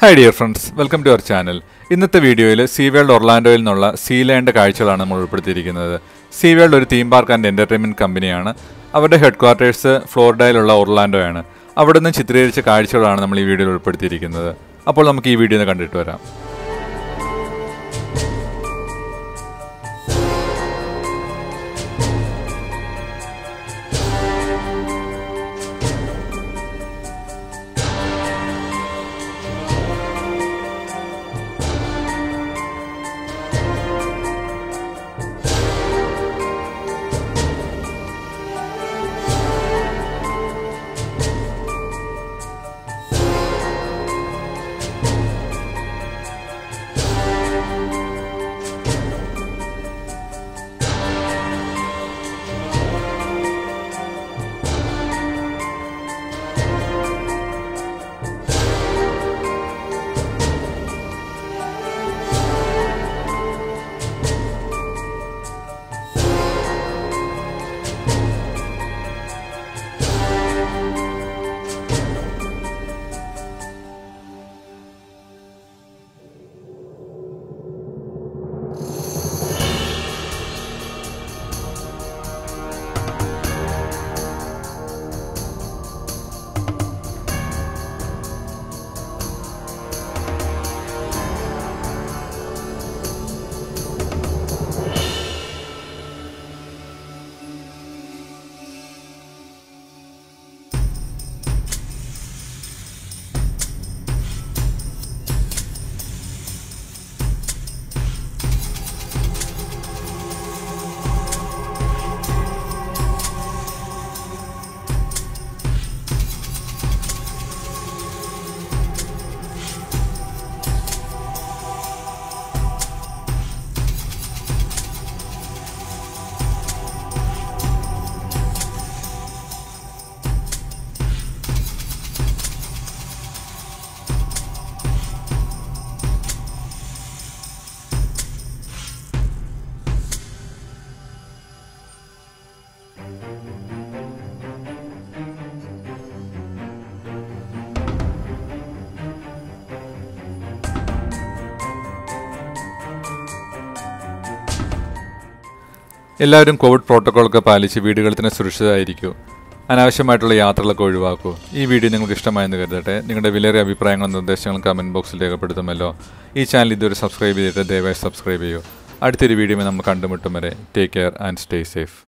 hi dear friends welcome to our channel ഇന്നത്തെ വീഡിയോയിൽ സീവേൾഡ് ഒർലാൻഡോയിൽ നിന്നുള്ള സീലാൻഡ് കാഴ്ചകളാണ് നമ്മൾ ഉൾപ്പെടുത്തിയിരിക്കുന്നത് സീവേൾഡ് ഒരു തീം പാർക്ക് ആൻഡ് എൻ്റർടൈൻമെൻറ്റ് കമ്പനിയാണ് അവരുടെ ഹെഡ് ക്വാർട്ടേഴ്സ് ഫ്ലോറിഡയിലുള്ള ഒർലാൻഡോയാണ് അവിടെ നിന്ന് ചിത്രീകരിച്ച കാഴ്ചകളാണ് നമ്മൾ ഈ വീഡിയോയിൽ ഉൾപ്പെടുത്തിയിരിക്കുന്നത് അപ്പോൾ നമുക്ക് ഈ വീഡിയോ ഒന്ന് കണ്ടിട്ട് വരാം എല്ലാവരും കോവിഡ് പ്രോട്ടോക്കോളൊക്കെ പാലിച്ച് വീടുകളിൽ തന്നെ സുരക്ഷിതമായിരിക്കൂ അനാവശ്യമായിട്ടുള്ള യാത്രകളൊക്കെ ഒഴിവാക്കൂ ഈ വീഡിയോ നിങ്ങൾക്ക് ഇഷ്ടമായെന്ന് കരുതട്ടെ നിങ്ങളുടെ വിലയേറിയ അഭിപ്രായങ്ങളും നിർദ്ദേശങ്ങളും കമൻറ്റ് ബോക്സിൽ രേഖപ്പെടുത്തുമല്ലോ ഈ ചാനൽ ഇതുവരെ സബ്സ്ക്രൈബ് ചെയ്തിട്ട് ദയവായി സബ്സ്ക്രൈബ് ചെയ്യൂ അടുത്തൊരു വീഡിയോ നമ്മൾ കണ്ടുമുട്ടും വരെ take care and stay safe